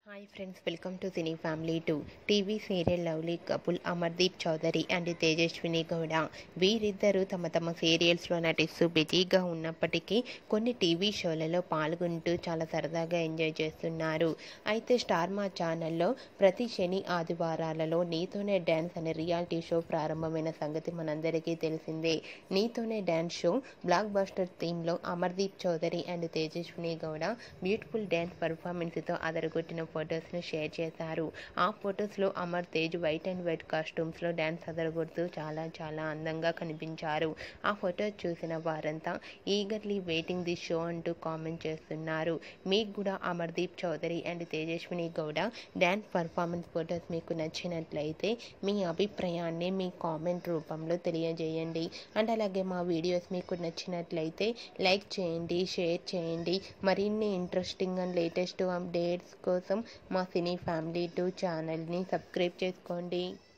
hi friends welcome to cine family two TV serial lovely couple Amardeep Chowdary and Tejaswini Gowda వీరిద్దరూ తమ తమ సీరియల్స్లో నటిస్తూ బిజీగా ఉన్నప్పటికీ కొన్ని టీవీ షోలలో పాల్గొంటూ చాలా సరదాగా ఎంజాయ్ చేస్తున్నారు అయితే స్టార్ మా ఛానల్లో ప్రతి శని ఆదివారాలలో నీతోనే డ్యాన్స్ అనే రియాలిటీ షో ప్రారంభమైన సంగతి మనందరికీ తెలిసిందే నీతోనే డ్యాన్స్ షో బ్లాక్ బస్టర్ థీమ్లో Amardeep Chowdary and Tejaswini Gowda beautiful dance పర్ఫార్మెన్స్తో అదరగొట్టిన ఫొటోస్ను షేర్ చేశారు ఆ ఫొటోస్లో Amar Tej white and white కాస్ట్యూమ్స్లో డ్యాన్స్ అదరగొడుతూ చాలా చాలా అందంగా కనిపించారు ఆ ఫొటోస్ చూసిన వారంతా ఈగర్లీ వెయిటింగ్ ది షో అంటూ కామెంట్ చేస్తున్నారు మీకు కూడా Amardeep Chowdary and Tejaswini Gowda dance performance photos మీకు నచ్చినట్లయితే మీ అభిప్రాయాన్ని మీ కామెంట్ రూపంలో తెలియజేయండి అండ్ అలాగే మా వీడియోస్ మీకు నచ్చినట్లయితే లైక్ చేయండి షేర్ చేయండి మరిన్ని ఇంట్రెస్టింగ్ అండ్ లేటెస్ట్ అప్డేట్స్ కోసం మా సినీ ఫ్యామిలీ టూ ఛానల్ని సబ్స్క్రైబ్ చేసుకోండి